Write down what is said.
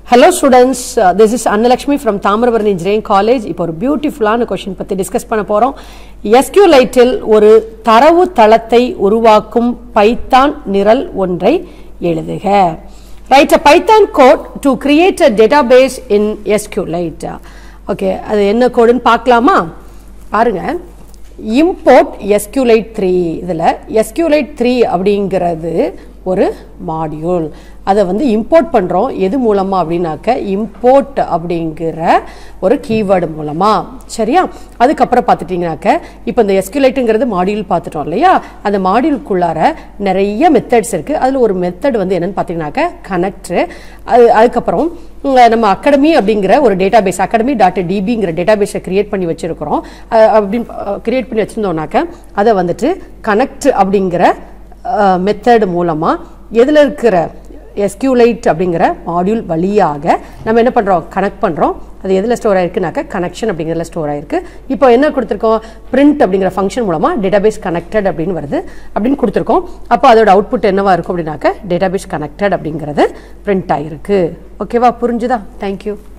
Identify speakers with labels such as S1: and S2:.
S1: hello students this is Annalakshmi from Thamirabarani engineering college இப்போ ஒரு பியூட்டிஃபுல்லான கொஷின் பற்றி டிஸ்கஸ் பண்ண போகிறோம் எஸ்கியூலைட்டில் ஒரு தரவு தளத்தை உருவாக்கும் பைத்தான் நிரல் ஒன்றை எழுதுக write a Python code to create a database in SQLite okay அது என்ன கோடுன்னு பார்க்கலாமா பாருங்க இம்போர்ட் எஸ்கியூலைட் த்ரீ இதில் எஸ்கியூலைட் த்ரீ அப்படிங்கிறது ஒரு மாடியூல் அதை வந்து இம்போர்ட் பண்ணுறோம் எது மூலமாக அப்படின்னாக்க இம்போர்ட் அப்படிங்கிற ஒரு கீவேர்டு மூலமாக சரியா அதுக்கப்புறம் பார்த்துட்டிங்கனாக்க இப்போ இந்த எஸ்கியூலைட்டுங்கிறது மாடியூல் பார்த்துட்டோம் இல்லையா அந்த மாடியூலுக்குள்ளார நிறைய மெத்தட்ஸ் இருக்குது அதில் ஒரு மெத்தட் வந்து என்னென்னு பார்த்தீங்கன்னாக்க கனெக்ட்ரு அது அதுக்கப்புறம் உம், நம்ம அகாடமி அப்படிங்கிற ஒரு டேட்டாபேஸ் அகாடமி டாட் டிபிங்கிற டேட்டாபேஸை கிரியேட் பண்ணி வச்சிருக்கிறோம் அஹ் அப்படின்னு கிரியேட் பண்ணி வச்சிருந்தோம்னாக்க அதை வந்துட்டு கனெக்ட் அப்படிங்கிற மெத்தட் மூலமாக எதில் இருக்கிற எஸ்கியூலைட் அப்படிங்கிற மாடியூல் வழியாக நம்ம என்ன பண்ணுறோம் கனெக்ட் பண்ணுறோம் அது எதில் ஸ்டோர் ஆயிருக்குனாக்க கனெக்ஷன் அப்படிங்கிறதுல ஸ்டோர் ஆயிருக்கு இப்போ என்ன கொடுத்துருக்கோம் பிரிண்ட் அப்படிங்கிற ஃபங்க்ஷன் மூலமாக டேட்டாபேஸ் கனெக்டட் அப்படின்னு வருது அப்படின்னு கொடுத்துருக்கோம் அப்போ அதோட அவுட்புட் என்னவா இருக்கும் அப்படின்னாக்க டேட்டாபேஸ் கனெக்டட் அப்படிங்கிறது பிரிண்ட் ஆயிருக்கு ஓகேவா புரிஞ்சுதா தேங்க்யூ